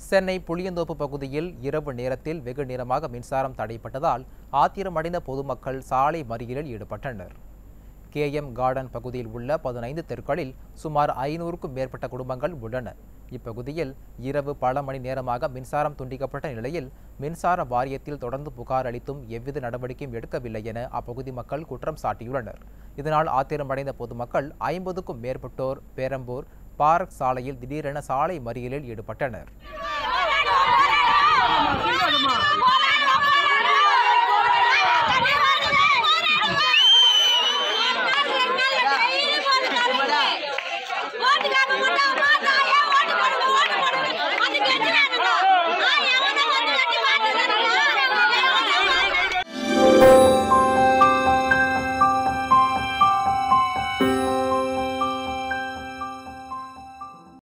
சென்னை புளியந்தோப்பு பகுதியில் இரவு நேரத்தில் வெகு நேரமாக மின்சாரம் தடைப்பட்டதால் ஆத்திரமடைந்த பொதுமக்கள் சாலை மறியலில் ஈடுபட்டனர் கேஎம் கார்டன் பகுதியில் உள்ள பதினைந்து தெருக்களில் சுமார் ஐநூறுக்கும் மேற்பட்ட குடும்பங்கள் உள்ளன இப்பகுதியில் இரவு பல மணி நேரமாக மின்சாரம் துண்டிக்கப்பட்ட நிலையில் மின்சார வாரியத்தில் தொடர்ந்து புகார் அளித்தும் எவ்வித நடவடிக்கையும் எடுக்கவில்லை என அப்பகுதி மக்கள் குற்றம் சாட்டியுள்ளனர் இதனால் ஆத்திரமடைந்த பொதுமக்கள் ஐம்பதுக்கும் மேற்பட்டோர் பேரம்பூர் பாரக் சாலையில் திடீரென சாலை மறியலில் ஈடுபட்டனர் போராட்டம்